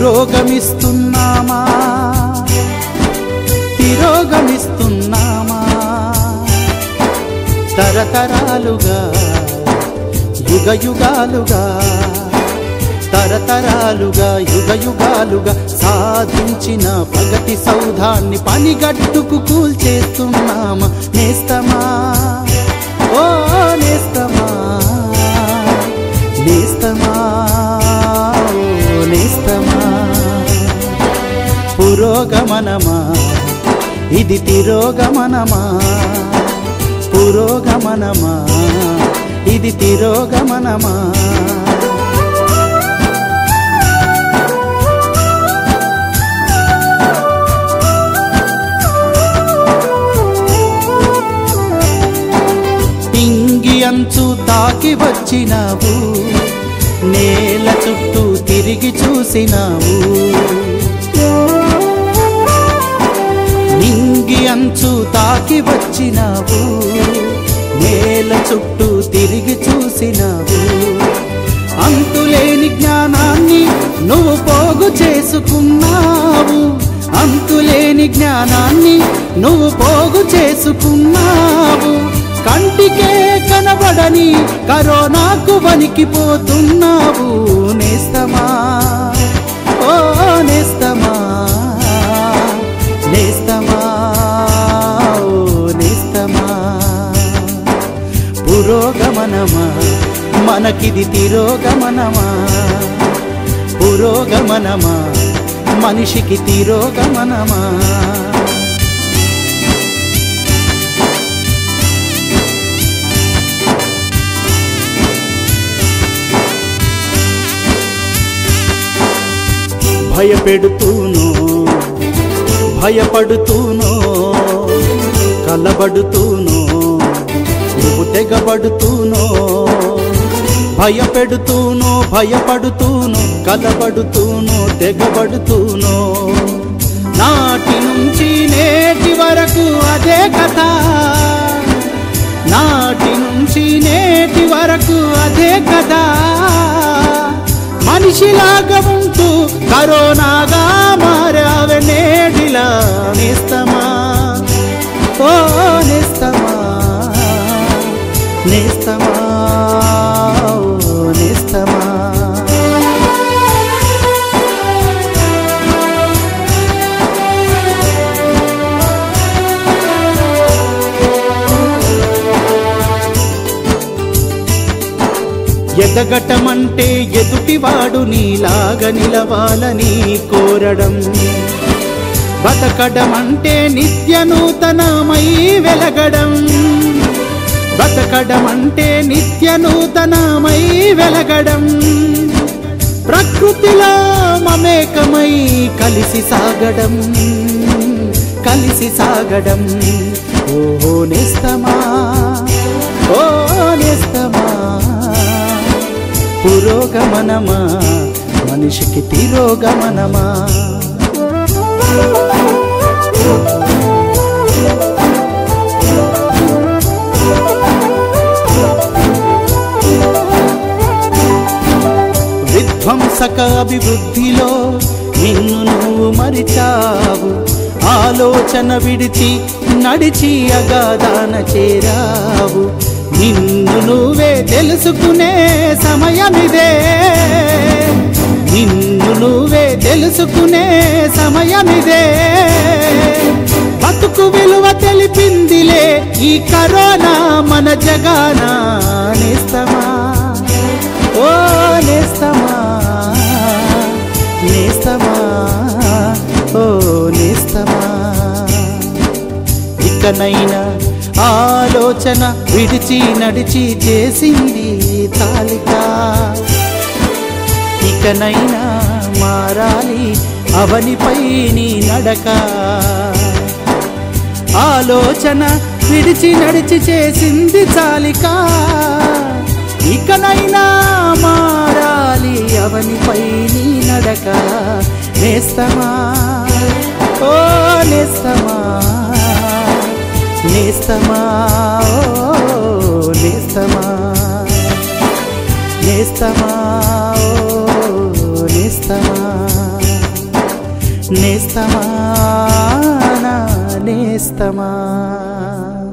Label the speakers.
Speaker 1: పురోగమిస్తున్నామా తిరోగమిస్తున్నామా తరతరాలుగా యుగ యుగాలుగా తరతరాలుగా యుగ యుగాలుగా సాధించిన ప్రగతి సౌధాన్ని పనిగట్టుకు కూల్చేస్తున్నామా నేస్తమా ఓ నేస్తమా నేస్తమా ఓ నేస్తమా పురోగమనమా ఇది తిరోగమనమా పురోగమనమా ఇది తిరోగమనమా ఇంగి అంచు తాకి వచ్చినావు నేల చుట్టూ తిరిగి చూసినావు నింగి అంచు తాకి వచ్చినావు నేల చుట్టూ తిరిగి చూసినావు అంతులేని జ్ఞానాన్ని నువ్వు పోగు చేసుకున్నావు అంతులేని జ్ఞానాన్ని నువ్వు పోగు చేసుకున్నావు కంటికే కనబడని కరోనాకు వణికిపోతున్నావు నేస్తమా ఓ నేస్తమా నేస్తమా ఓ నేస్తమా పురోగమనమా మనకిది తిరోగమనమా పురోగమనమా మనిషికి తిరోగమనమా భయపెడుతూనో భయపడుతూనో కలబడుతూనో నువ్వు తెగబడుతూనో భయపెడుతూనో భయపడుతూనో కలబడుతూనో తెగబడుతూనో నాటి నుంచి నేటి వరకు అదే కథ నాటి నుంచి నేటి వరకు అదే కదా మనిషిలాగా ఉంటూ కరోనాగా మారావే నేడిలా నేస్తమా ఓ నేస్తమా నేస్తమా ఓ నేస్తమా ఎదగటమంటే ఎదుటివాడు నీలాగా నిలవాలని కోరడం బతకడమంటే నిత్య నూతనమై వెలగడం బతకడమంటే నిత్య నూతనమై వెలగడం ప్రకృతిలో మమేకమై కలిసి సాగడం కలిసి సాగడం ఓ నేస్తమా ఓ నేస్తమా పురోగమనమా మనిషికి తిరోగమనమా విధ్వంసక అభివృద్ధిలో నిన్ను నువ్వు మరిచావు ఆలోచన విడిచి నడిచి అగాధాన చేరావు నిన్ను నువ్వే తెలుసుకునే సమయమిదే నిన్ను నువ్వే తెలుసుకునే సమయమిదే బతుకు విలువ తెలిపిందిలే ఈ కరోనా మన జగాన నేస్తమా ఓ నేస్తమా నేస్తమా ఓ నేస్తమా ఇకనైనా ఆలోచన విడిచి నడిచి చేసింది తాలిక ఇకనైనా మారాలి అవనిపై నీ నడక ఆలోచన విడిచి నడిచి చేసింది చాలిక ఇకనైనా మారాలి అవనిపై నీ నడక నేస్తమా ఓ నేస్తమా నేస్తమా ఓ నేస్తమా నేస్తమా ఓ నేస్తమా నేస్తమా నా నేస్తమా